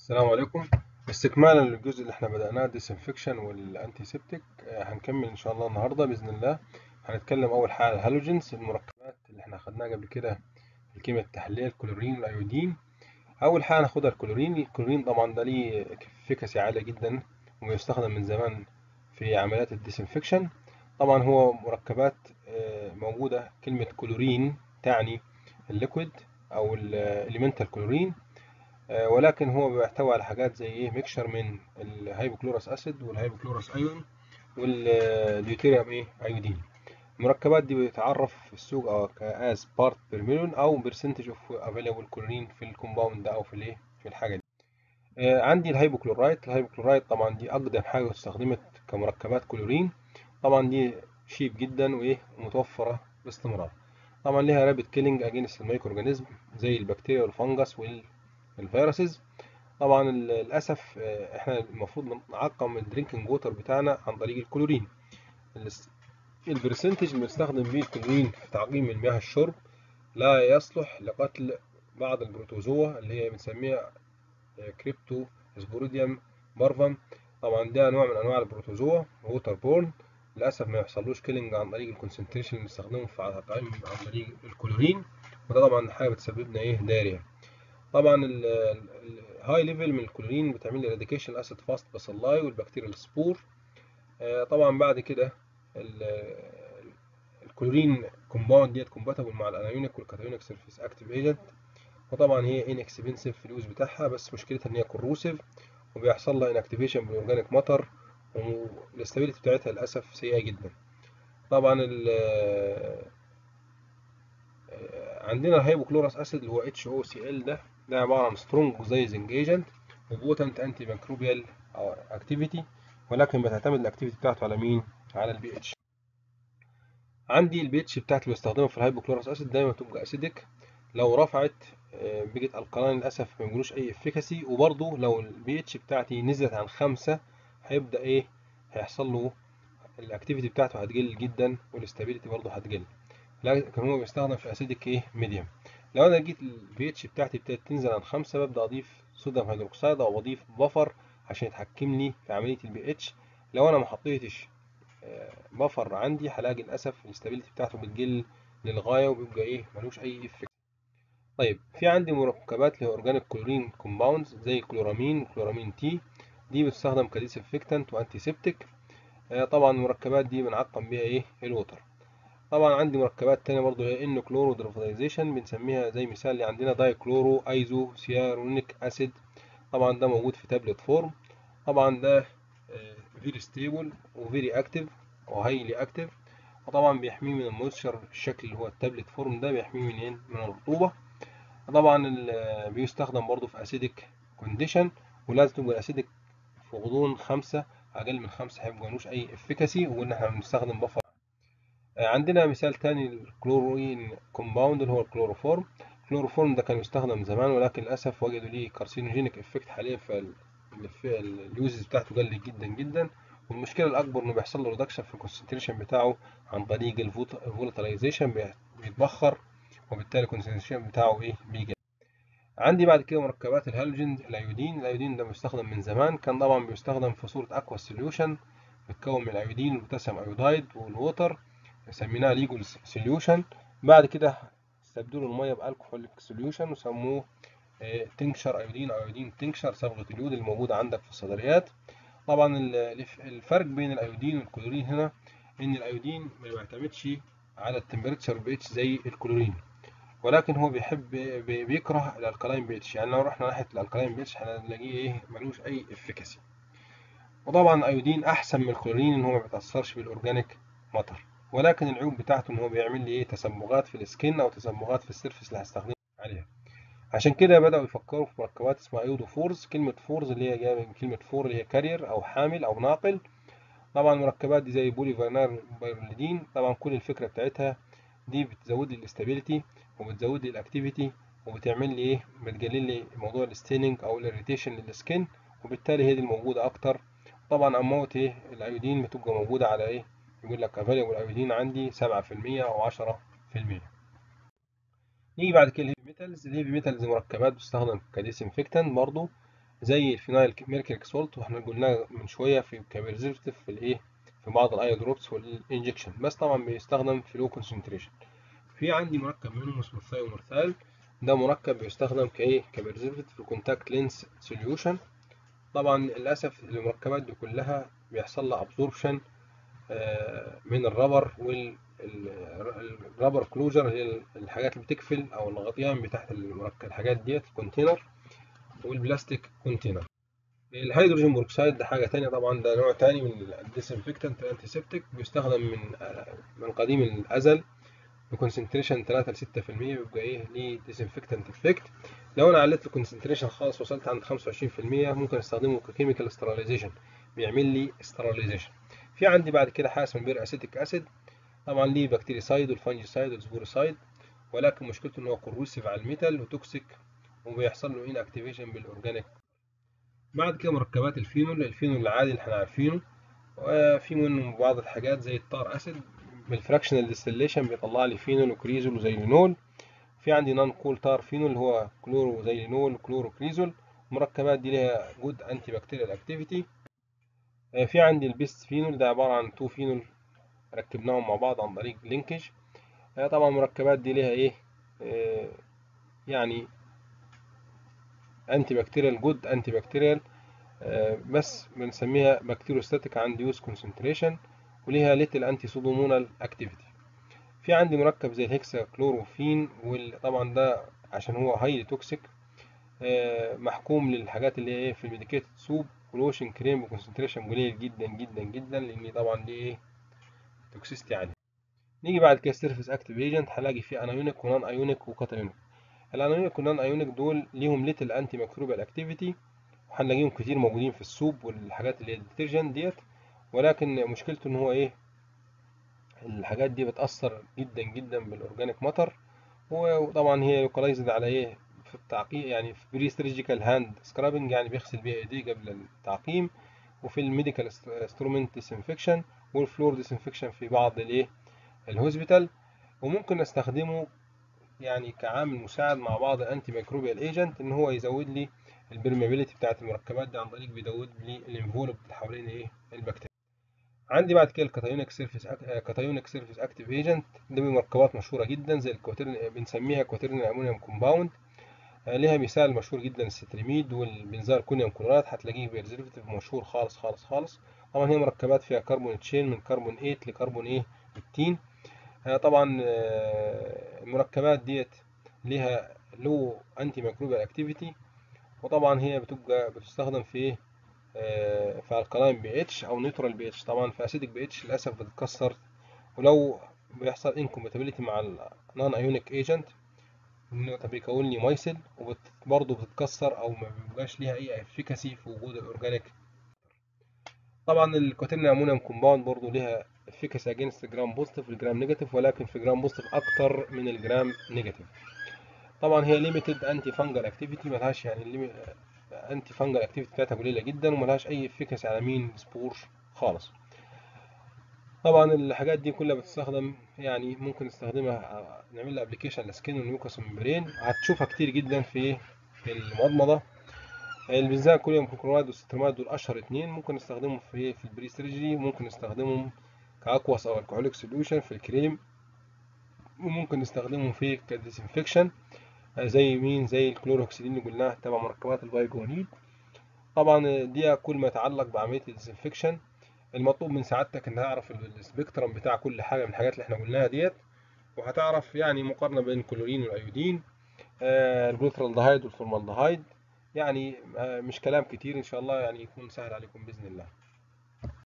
السلام عليكم استكمالا للجزء اللي احنا بدأناه ديسانفكشن والانتي سيبتيك هنكمل ان شاء الله النهارده باذن الله هنتكلم اول حاجه الهالوجينز المركبات اللي احنا خدناها قبل كده في الكيمياء التحليليه الكلورين والايودين اول حاجه هناخدها الكلورين الكلورين طبعا ده ليه افكاسي عاليه جدا ويستخدم من زمان في عمليات الديسانفكشن طبعا هو مركبات موجوده كلمه كلورين تعني الليكويد او الاليمنتال كلورين ولكن هو بيحتوي على حاجات زي ايه ميكشر من الهيبوكلوراس اسيد والهيبوكلوراس ايون والديوتيريوم ايه ايودين المركبات دي بتتعرف في السوق كاز بارت بير مليون او برسنتج اوف افيلابل كلورين في الكومباوند ده او في الايه في الحاجه دي آه عندي الهيبوكلورايت الهيبوكلورايت طبعا دي اقدم حاجه استخدمت كمركبات كلورين طبعا دي شيب جدا وايه متوفره باستمرار طبعا ليها رابط كيلينج اجينست الميكرو اورجانيزم زي البكتيريا والفنجس وال الفيروسز طبعا للاسف احنا المفروض نعقم الدرينكينج ووتر بتاعنا عن طريق الكلورين البرسنتج اللي بنستخدم بيه الكلورين في تعقيم المياه الشرب لا يصلح لقتل بعض البروتوزوا اللي هي بنسميها كريبتو سبوريديوم بارفم طبعا ده نوع من انواع البروتوزوا ووتر بورن للاسف ما يحصلوش كيلينج عن طريق الكونسنتريشن اللي بنستخدمه في تعقيم عن طريق الكلورين وده طبعا حاجه بتسبب لنا ايه داريه طبعا الهاي ليفل من الكلورين بتعمل لي راديكيشن اسيد فاست باسلاي والبكتيريا السبور طبعا بعد كده الكلورين كومباوند ديت كومباتبل مع الانايونيك والكاتايونيك سيرفيس اكتيف ايجنت وطبعا هي ان اكسبنسيف في اليوز بتاعها بس مشكلتها ان هي كروسيف وبيحصل لها انكتيفيشن بالاورجانيك ماتر والاستابيليتي بتاعتها للاسف سيئه جدا طبعا عندنا الهيبوكلوراس اسيد اللي هو اتش او سي ال ده ده عباره عن سترونج اوكسايزنج ايجنت وبوتنت انتي ميكروبيال اكتيفيتي ولكن بتعتمد الاكتيفيتي بتاعته على مين على البي اتش عندي البي اتش بتاعتي اللي بستخدمها في الهيبوكلوراس اسيد دايما تبقى اسيدك لو رفعت بقت القلاين للاسف ما بيقولوش اي افيكاسي وبرضه لو البي اتش بتاعتي نزلت عن خمسة هيبدا ايه هيحصل له الاكتيفيتي بتاعته هتقل جدا والاستابيليتي برضه هتقل لكن هو بيستخدم في اسيدك ايه ميديوم لو انا جيت البي اتش بتاعتي ابتدت تنزل عن خمسة ببدا اضيف صوديوم هيدروكسيد او اضيف بفر عشان يتحكم لي في عمليه البي اتش لو انا ما حطيتش بفر عندي هلاقي للاسف الاستابيليتي بتاعته بتقل للغايه وبيبقى ايه ملوش اي افكت طيب في عندي مركبات اللي هي اورجانيك كلورين كومباوندز زي كلورامين وكلورامين تي دي بتستخدم كديسنفكتنت وانتي سيبتيك طبعا المركبات دي بنعقم بيها ايه الوتر طبعا عندي مركبات تانية برضو هي ان كلورو درافيزيشن بنسميها زي مثال اللي عندنا داي كلورو ايزو سيارونيك اسيد طبعا ده موجود في تابلت فورم طبعا ده فيري ستيبل وفيري اكتف وهايلي اكتف وطبعا بيحميه من المويستشر الشكل اللي هو التابلت فورم ده بيحميه من من الرطوبة طبعا بيستخدم برضو في اسيدك كونديشن ولازم تبقى الاسيدك في غضون خمسة اقل من خمسة هيبقى ملوش اي افكاسي وان احنا بنستخدم بفر عندنا مثال تاني الكلورين كومباوند اللي هو الكلوروفورم الكلوروفورم ده كان يستخدم زمان ولكن للاسف وجدوا ليه كارسينوجينيك افكت حاليا فاليوزز بتاعته قلت جدا جدا والمشكله الاكبر انه بيحصل له ريدكشن في الكونسنتريشن بتاعه عن طريق الفولاتيلايزيشن بيتبخر وبالتالي الكونسنتريشن بتاعه ايه بيجي عندي بعد كده مركبات الهالوجين الايودين الايودين ده بيستخدم من زمان كان طبعا بيستخدم في صوره اكوا سوليوشن بيتكون من الايودين والبوتاسيوم ايودايد والووتر سميناه ليجول سوليوشن بعد كده استبدلوا الميه بالكحول سوليوشن وسموه تنكشر ايودين او ايودين تنكشر صبغه اليود الموجوده عندك في الصيدليات طبعا الفرق بين الايودين والكلورين هنا ان الايودين ما بيعتمدش على التمبريتشر بي اتش زي الكلورين ولكن هو بيحب بيكره الالكلاين بي اتش يعني لو رحنا ناحيه الالكلاين بي اتش هنلاقيه ايه ملوش اي افكاسي وطبعا الايودين احسن من الكلورين ان هو ما بيتاثرش بالاورجانيك ماتر ولكن العيوب بتاعته ان هو بيعمل لي ايه تصبغات في السكين او تصبغات في السيرفيس اللي هستخدمها عليها عشان كده بداوا يفكروا في مركبات اسمها ايودو فورز كلمه فورز اللي هي جايه من كلمه فور اللي هي كارير او حامل او ناقل طبعا المركبات دي زي بولي فينار بايروليدين طبعا كل الفكره بتاعتها دي بتزود لي الاستابيليتي وبتزود لي الاكتيفيتي وبتعمل لي ايه بتقلل لي موضوع الستيننج او الاريتيشن للسكين وبالتالي هي دي الموجوده اكتر طبعا اموت ايه الايودين بتبقى موجوده على ايه يقول لك افيلبل ايودين عندي 7% او 10% نيجي بعد كده الهيفي ميتالز الهيفي ميتالز مركبات بتستخدم كديسنفكتنت برضو زي الفينايل ميركوريك سولت واحنا قلنا من شويه في كبريزرفتيف في الايه في بعض الاي دروبس والانجكشن بس طبعا بيستخدم في لو كونسنتريشن في عندي مركب منهم اسمه الثايومرثال ده مركب بيستخدم كايه كبريزرفتيف في الكونتاكت لينس سوليوشن طبعا للاسف المركبات دي كلها بيحصل لها ابزوربشن من الرابر والرابر كلوجر هي الحاجات اللي بتقفل او الغطيان بتاعت المركب الحاجات ديت الكونتينر والبلاستيك كونتينر الهيدروجين بروكسيد ده حاجة تانية طبعا ده نوع تاني من الديسنفكتنت انتيسبتيك بيستخدم من من قديم الأزل بكونسنتريشن 3 ل 6% بيبقى ايه ليه ديسنفكتنت افكت لو انا عليت الكونسنتريشن خالص وصلت عند 25% ممكن استخدمه ككيميكال استراليزيشن بيعمل لي استراليزيشن في عندي بعد كده حاجه اسمها بير اسيتيك اسيد طبعا ليه بكتيريسايد والفانجيسايد والسبوروسايد ولكن مشكلته ان هو كروسيف على الميتال وتوكسيك وبيحصل له ان اكتيفيشن بالاورجانيك بعد كده مركبات الفينول الفينول العادي اللي احنا عارفينه وفي منه بعض الحاجات زي التار اسيد بالفراكشنال ديستليشن بيطلع لي فينول وكريزول وزيلينول في عندي نون كول تار فينول اللي هو كلورو زيلينول وكلورو كريزول المركبات دي ليها جود انتي بكتيريال اكتيفيتي في عندي البيست فينول ده عبارة عن تو فينول ركبناهم مع بعض عن طريق لينكج طبعا المركبات دي ليها ايه يعني انتي بكتيريال جود انتي بكتيريال بس بنسميها بكتيروستاتيك عند يوز كونسنتريشن وليها ليتل انتي سودومونال اكتيفيتي في عندي مركب زي الهكسا كلوروفين وطبعا ده عشان هو هايلي توكسيك محكوم للحاجات اللي هي في الميديكيتد سوب ولوشن كريم وكونسنتريشن قليل جدا جدا جدا لان طبعا دي ايه توكسيستي عاليه نيجي بعد كده سيرفيس اكتيف ايجنت هلاقي فيه انايونيك ونون ايونيك وكاتايونيك الانايونيك والنون ايونيك دول ليهم ليتل انتي ميكروبيال اكتيفيتي وهنلاقيهم كتير موجودين في السوب والحاجات اللي هي الديترجنت ديت ولكن مشكلته ان هو ايه الحاجات دي بتأثر جدا جدا بالاورجانيك ماتر وطبعا هي لوكالايزد على ايه في التعقيم يعني في بري سيرجيكال هاند سكرابنج يعني بيغسل بيها ايديه قبل التعقيم وفي الميديكال انسترومنت ديسانفكشن والفلور ديسانفكشن في بعض الايه الهوسبيتال وممكن نستخدمه يعني كعامل مساعد مع بعض الانتي ميكروبيال ايجنت ان هو يزود لي البرميابيليتي بتاعت المركبات دي عن طريق بيزود لي الانفولب حوالين ايه البكتيريا عندي بعد كده الكاتايونيك سيرفيس كاتايونيك سيرفيس اكتيف ايجنت دي مركبات مشهوره جدا زي الكواترن بنسميها كواترن امونيوم كومباوند ليها مثال مشهور جدا الستريميد والبنزال كونيوم كلورات هتلاقيه بريزرفيتيف مشهور خالص خالص خالص طبعا هي مركبات فيها كربون تشين من كربون 8 لكربون ايه 15 طبعا المركبات ديت ليها لو انتي ميكروبيال اكتيفيتي وطبعا هي بتبقى بتستخدم في ايه في الكلاين بي اتش او نيوترال بي اتش طبعا في اسيدك بي اتش للاسف بتتكسر ولو بيحصل انكومباتيبيليتي مع النون ايونيك ايجنت بيكون لي مايسل وبرضه بتتكسر او ما بيبقاش ليها اي افيكاسي في وجود الاورجانيك طبعا الكوتين امونيوم كومباوند برضه ليها افيكاسي اجينست جرام بوزيتيف والجرام نيجاتيف ولكن في جرام بوزيتيف اكتر من الجرام نيجاتيف طبعا هي ليميتد انتي فانجل اكتيفيتي ملهاش يعني انتي فانجل اكتيفيتي بتاعتها قليله جدا وملهاش اي افيكاسي على مين سبور خالص طبعا الحاجات دي كلها بتستخدم يعني ممكن نستخدمها نعمل لها ابلكيشن لسكين والميوكس ممبرين هتشوفها كتير جدا في في المضمضه البنزين كوليوم كلورايد والسترمايد دول اشهر اتنين ممكن نستخدمهم في في البري سيرجري ممكن نستخدمهم كاكواس او الكحوليك سوليوشن في الكريم وممكن نستخدمهم في كديسنفكشن زي مين زي الكلوروكسيدين اللي قلناه تبع مركبات الفايجونيد طبعا دي كل ما يتعلق بعمليه الديسنفكشن المطلوب من سعادتك ان تعرف السبيكترم بتاع كل حاجه من الحاجات اللي احنا قلناها ديت وهتعرف يعني مقارنه بين الكلورين والايودين آه الجلوترالدهايد والفورمالدهايد يعني آه مش كلام كتير ان شاء الله يعني يكون سهل عليكم باذن الله